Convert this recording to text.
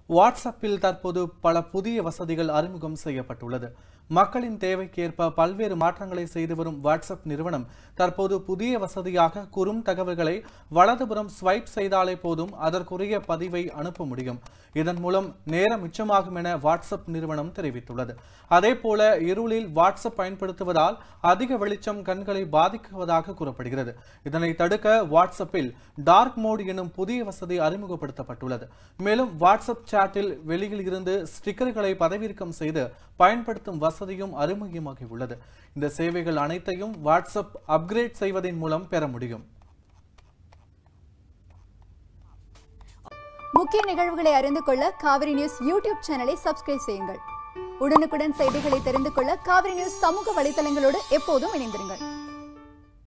வாட்ஸ்அப்பில் தற்போது பல புதிய வசதிகள் அறிமுகம் செய்யப்பட்டுள்ளது மக்களின் தேவைக்கேற்ப பல்வேறு மாற்றங்களை செய்து வரும் வாட்ஸ்அப் நிறுவனம் தற்போது புதிய வசதியாக குறும் தகவல்களை வலதுபுறம் ஸ்வைப் செய்தாலே போதும் அதற்குரிய பதிவை அனுப்ப முடியும் இதன் மூலம் நேரம் மிச்சமாகும் என வாட்ஸ்அப் நிறுவனம் தெரிவித்துள்ளது அதேபோல இருளில் வாட்ஸ்அப் பயன்படுத்துவதால் அதிக வெளிச்சம் கண்களை பாதிக்குவதாக கூறப்படுகிறது இதனை தடுக்க வாட்ஸ்அப்பில் டார்க் மோட் எனும் புதிய வசதி அறிமுகப்படுத்தப்பட்டுள்ளது மேலும் வாட்ஸ்அப் சாட்டில் வெளியில் இருந்து ஸ்டிக்கர்களை பதவிறக்கம் செய்து பயன்படுத்தும் வசதியும் அறிமுகமாகியுள்ளது இந்த சேவைகள் அனைத்தையும் வாட்ஸ்அப் அப்கிரேட் செய்வதன் மூலம் பெற முடியும் முக்கிய நிகழ்வுகளை அறிந்து கொள்ள காவிரி நியூஸ் யூடியூப் சேனலை சப்ஸ்கிரைப் செய்யுங்கள் உடனுக்குடன் செய்திகளை தெரிந்து கொள்ள காவிரி நியூஸ் சமூக வலைதளங்களோடு எப்போதும் இணைந்திருங்கள்